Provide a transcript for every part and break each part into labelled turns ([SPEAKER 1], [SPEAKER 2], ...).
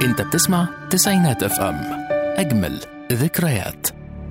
[SPEAKER 1] انت بتسمع تسعينات اف ام اجمل ذكريات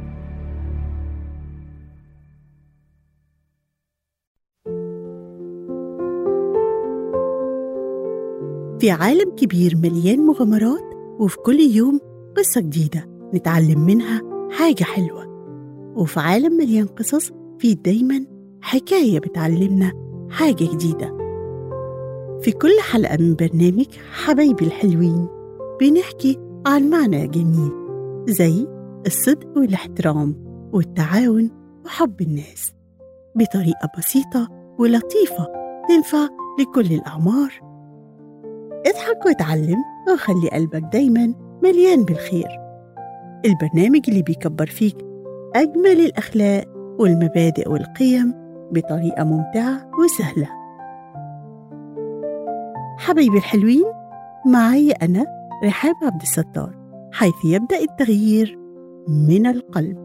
[SPEAKER 2] في عالم كبير مليان مغامرات وفي كل يوم قصة جديدة نتعلم منها حاجة حلوة وفي عالم مليان قصص في دايما حكاية بتعلمنا حاجة جديدة في كل حلقة من برنامج حبايبي الحلوين بنحكي عن معنى جميل زي الصدق والاحترام والتعاون وحب الناس بطريقة بسيطة ولطيفة تنفع لكل الأعمار اضحك واتعلم وخلي قلبك دايما مليان بالخير البرنامج اللي بيكبر فيك أجمل الأخلاق والمبادئ والقيم بطريقة ممتعة وسهلة حبايبي الحلوين معي أنا رحاب عبد الستار حيث يبدأ التغيير من القلب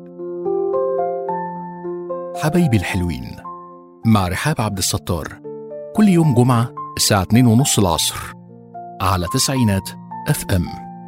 [SPEAKER 1] حبايبي الحلوين مع رحاب عبد الستار كل يوم جمعة الساعة 2 ونص العصر على تسعينات اف ام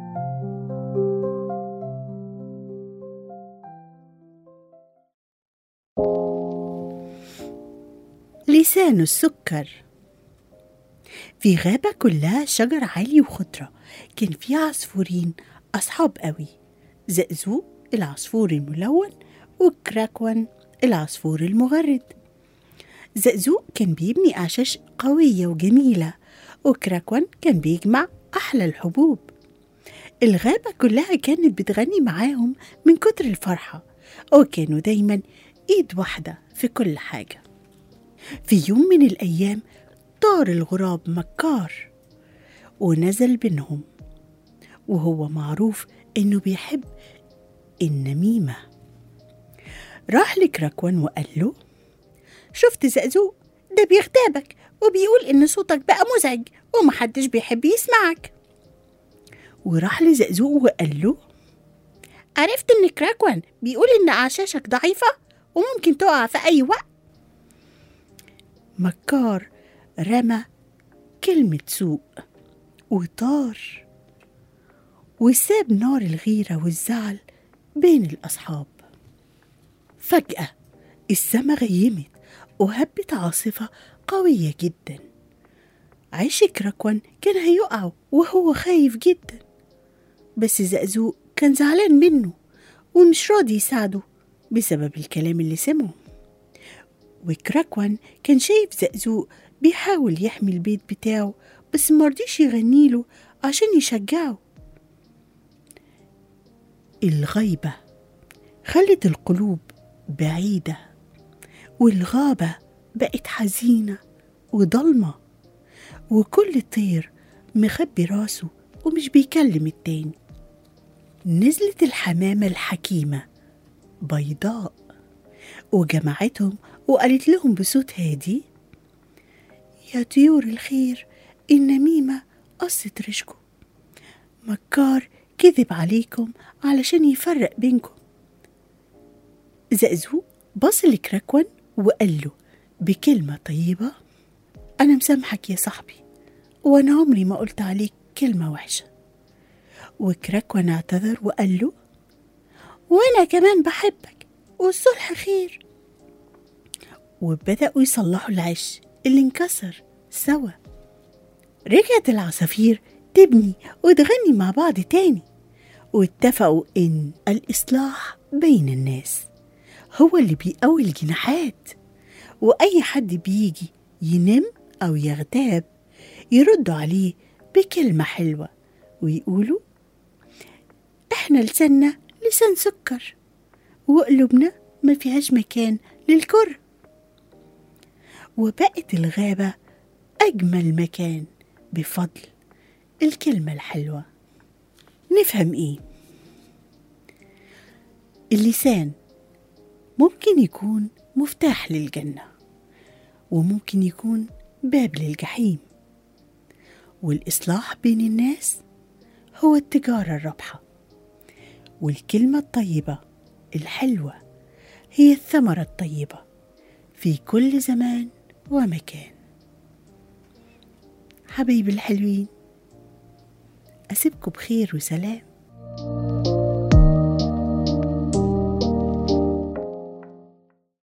[SPEAKER 2] لسان السكر في غابة كلها شجر عالي وخضرة كان في عصفورين أصحاب قوي زقزوق العصفور الملون وكراكون العصفور المغرد زقزوق كان بيبني أعشاش قوية وجميلة وكراكون كان بيجمع أحلى الحبوب الغابة كلها كانت بتغني معاهم من كتر الفرحة وكانوا دايما إيد واحدة في كل حاجة في يوم من الأيام طار الغراب مكار ونزل بينهم وهو معروف إنه بيحب النميمة راح لكراكون وقال له شفت زقزوق ده بيغتابك وبيقول إن صوتك بقى مزعج ومحدش بيحب يسمعك وراح لزقزوق وقال له عرفت إن كراكون بيقول إن أعشاشك ضعيفة وممكن تقع في أي وقت مكار رمى كلمة سوء وطار وساب نار الغيرة والزعل بين الأصحاب فجأة السما غيمت وهبت عاصفة قوية جدا عيش كراكون كان هيقع وهو خايف جدا بس زقزوق كان زعلان منه ومش راضي يساعده بسبب الكلام اللي سمعه وكراكون كان شايف زقزوق بيحاول يحمي البيت بتاعه بس مرضيش يغنيله عشان يشجعه الغيبة خلت القلوب بعيدة والغابة بقت حزينة وضلمة وكل طير مخبي راسه ومش بيكلم التاني نزلت الحمامة الحكيمة بيضاء وجمعتهم وقالت لهم بصوت هادي يا طيور الخير النميمة قصت ريشكم مكار كذب عليكم علشان يفرق بينكم زقزوق بص لكراكون وقال له بكلمة طيبة أنا مسامحك يا صاحبي وأنا عمري ما قلت عليك كلمة وحشة وكراكون اعتذر وقال له وأنا كمان بحبك والصلح خير وبدأوا يصلحوا العش اللي انكسر سوا رجعت العصافير تبني وتغني مع بعض تاني واتفقوا إن الإصلاح بين الناس هو اللي بيقوي الجناحات وأي حد بيجي ينم أو يغتاب يردوا عليه بكلمة حلوة ويقولوا إحنا لساننا لسان سكر وقلوبنا ما فيهاش مكان للكر وبقت الغابة أجمل مكان بفضل الكلمة الحلوة نفهم إيه اللسان ممكن يكون مفتاح للجنة وممكن يكون باب للجحيم والإصلاح بين الناس هو التجارة الرابحة والكلمة الطيبة الحلوة هي الثمرة الطيبة في كل زمان ومكان حبايبي الحلوين أسيبكم بخير وسلام